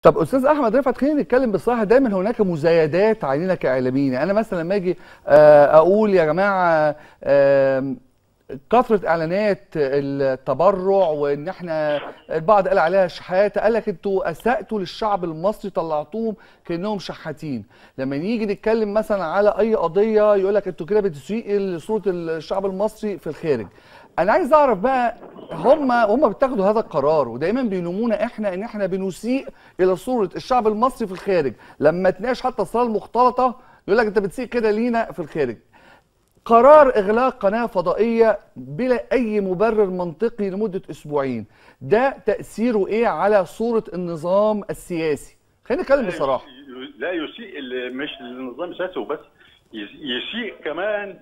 طب استاذ احمد رفعت خلينا نتكلم بصراحه دايما هناك مزايدات علينا كاعلاميين انا مثلا لما اجي آه، اقول يا جماعه آم، كثره اعلانات التبرع وان احنا البعض قال عليها شحاته قال لك انتوا اساتوا للشعب المصري طلعتوهم كانهم شحاتين لما نيجي نتكلم مثلا على اي قضيه يقول لك انتوا كده بتسيء لصوره الشعب المصري في الخارج انا عايز اعرف بقى هم هم بيتاخدوا هذا القرار ودايما بيلومونا احنا ان احنا بنسيء الى صوره الشعب المصري في الخارج لما تناقش حتى الصلاه المختلطه يقول لك انت بتسيء كده لينا في الخارج قرار اغلاق قناه فضائيه بلا اي مبرر منطقي لمده اسبوعين ده تاثيره ايه على صوره النظام السياسي خلينا نتكلم بصراحه لا يسيء ال- مش للنظام السياسي وبس يس- يسيء كمان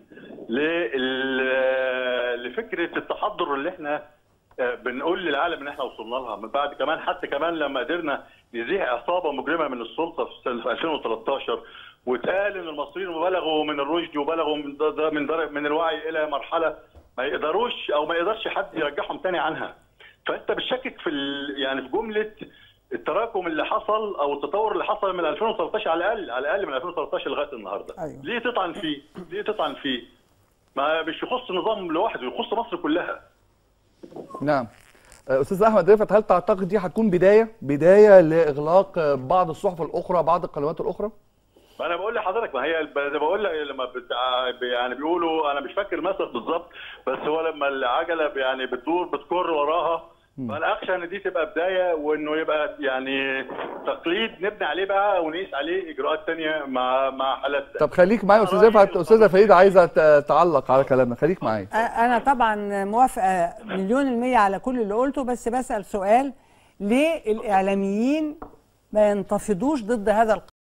لل- لفكره التحضر اللي احنا آه، بنقول للعالم ان احنا وصلنا لها من بعد كمان حتى كمان لما قدرنا نزيح عصابه مجرمه من السلطه في سنه 2013 واتقال ان المصريين بلغوا من الرشد وبلغوا من ده ده من درجة من الوعي الى مرحله ما يقدروش او ما يقدرش حد يرجعهم تاني عنها فانت بتشكك في ال... يعني في جمله التراكم اللي حصل او التطور اللي حصل من 2013 على الاقل على الاقل من 2013 لغايه النهارده أيوة. ليه تطعن فيه ليه تطعن فيه ما مش يخص النظام لوحده يخص مصر كلها نعم آه، استاذ احمد رفعت هل تعتقد دي هتكون بدايه بدايه لاغلاق آه، بعض الصحف الاخرى بعض القنوات الاخرى ما انا بقول لحضرتك ما هي الب- زي ما بقول لك لما بتاع يعني بيقولوا انا مش فاكر مثل بالظبط بس هو لما العجله يعني بتدور بتكر وراها فانا اخشى ان دي تبقى بدايه وانه يبقى يعني تقليد نبني عليه بقى ونقيس عليه اجراءات تانية مع مع حالات طب خليك معايا يا استاذ رفعت استاذه فريده عايزه ت- تعلق على كلامنا خليك معايا انا طبعا موافقه مليون المية على كل اللي قلته بس بسأل سؤال ليه الاعلاميين ما ينتفضوش ضد هذا القرار